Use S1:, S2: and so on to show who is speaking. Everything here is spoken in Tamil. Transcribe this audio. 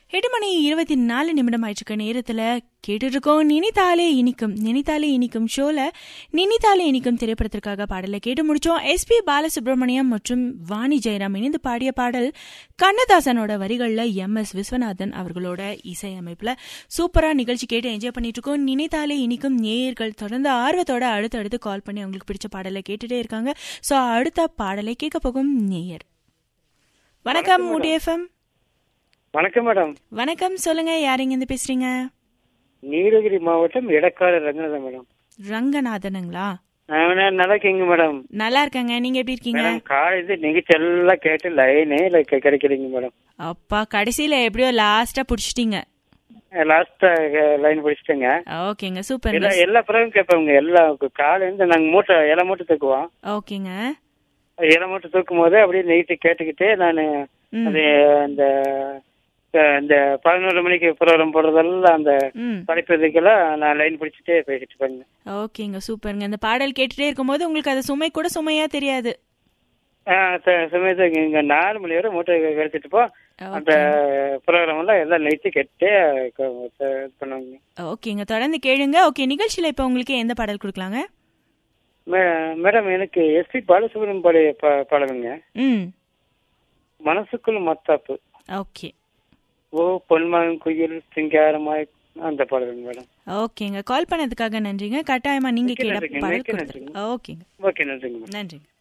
S1: எட்டு மணி இருபத்தி நாலு நிமிடம் ஆயிடுச்சுக்க நேரத்துல கேட்டுட்டு இருக்கோம் நினைத்தாலே இனிக்கும் நினைத்தாலே இனிக்கும் ஷோல நினைத்தாலே இனிக்கும் திரைப்படத்திற்காக பாடலை கேட்டு முடிச்சோம் எஸ்பி பாலசுப்ரமணியம் மற்றும் வாணி ஜெயராம் இணைந்து பாடிய பாடல் கண்ணதாசனோட வரிகள்ல எம் எஸ் விஸ்வநாதன் அவர்களோட இசையமைப்புல சூப்பரா நிகழ்ச்சி கேட்டு என்ஜாய் பண்ணிட்டு இருக்கோம் நினைத்தாலே இனிக்கும் நேயர்கள் தொடர்ந்து ஆர்வத்தோட அடுத்து அடுத்து கால் பண்ணி அவங்களுக்கு பிடிச்ச பாடலை கேட்டுட்டே இருக்காங்க சோ அடுத்த பாடலை கேட்க போகும் நேயர் வணக்கம் முடிஎஃப்எம்
S2: வணக்கம் மேடம்
S1: வணக்கம் சொல்லுங்க யாருங்க இருந்து பேசுறீங்க
S2: நீலகிரி மாவட்டம் எடக்காடு ரங்கநாதன் மேடம்
S1: ரங்கநாதனுங்களா
S2: நான் நல்லா இருக்கீங்க மேடம்
S1: நல்லா இருக்காங்க நீங்க எப்படி இருக்கீங்க
S2: மேடம் காலேஜ் நிகழ்ச்சி எல்லாம் கேட்டு லைனே கிடைக்கிறீங்க மேடம்
S1: அப்பா கடைசியில எப்படியோ லாஸ்டா புடிச்சிட்டீங்க
S2: லாஸ்டா லைன் பிடிச்சிட்டேங்க
S1: ஓகேங்க சூப்பருங்க
S2: எல்லா எல்லா பிறகும் கேட்போங்க எல்லா காலையில நாங்க மூட்டை இலை மூட்டை தூக்குவோம்
S1: ஓகேங்க
S2: இலை மூட்டை தூக்கும் போது அப்படியே நைட்டு கேட்டுக்கிட்டே நான்
S1: ம்.
S2: அது அந்த அஹ், இந்த பதினோரு மணிக்கு ப்ரோக்ராம் போடுறதெல்லாம் அந்த
S1: ம்
S2: படிப்பதுக்கெல்லாம் நான் லைன் பிடிச்சிட்டே பேசிட்டு பாருங்க
S1: ஓகேங்க சூப்பருங்க இந்த பாடல் கேட்டுட்டே இருக்கும்போது உங்களுக்கு அது சுமை கூட சுமையா தெரியாது
S2: சமயத்துக்கு இங்க நாலு மணி வரை மூட்டை கிடைச்சிட்டு போ அந்த ப்ரோக்ராம் எல்லாம் எல்லாம் நைட்டு கெட்டே பண்ணுவாங்க
S1: ஓகேங்க தொடர்ந்து கேளுங்க ஓகே நிகழ்ச்சியில இப்ப உங்களுக்கு எந்த பாடல் கொடுக்கலாங்க
S2: மே- மேடம் எனக்கு எஸ்பி பாலசுப்ரமணியம் பாடிய பா- பாடலுங்க
S1: ம்
S2: மனசுக்குள் மத்தாப்பு
S1: ஓகே
S2: ஓ பொன்மான் குயில் சிங்காரமாய் அந்த பாடலுங்க மேடம்
S1: ஓகேங்க கால் பண்ணதுக்காக நன்றிங்க கட்டாயமா நீங்க
S2: மிக்க
S1: கேட்ட
S2: நன்றிங்க,
S1: பாடல்
S2: மிக்க
S1: கொடுத்துருங்க ஓகேங்க
S2: ஓகே நன்றிங்க மேடம்
S1: நன்றிங்க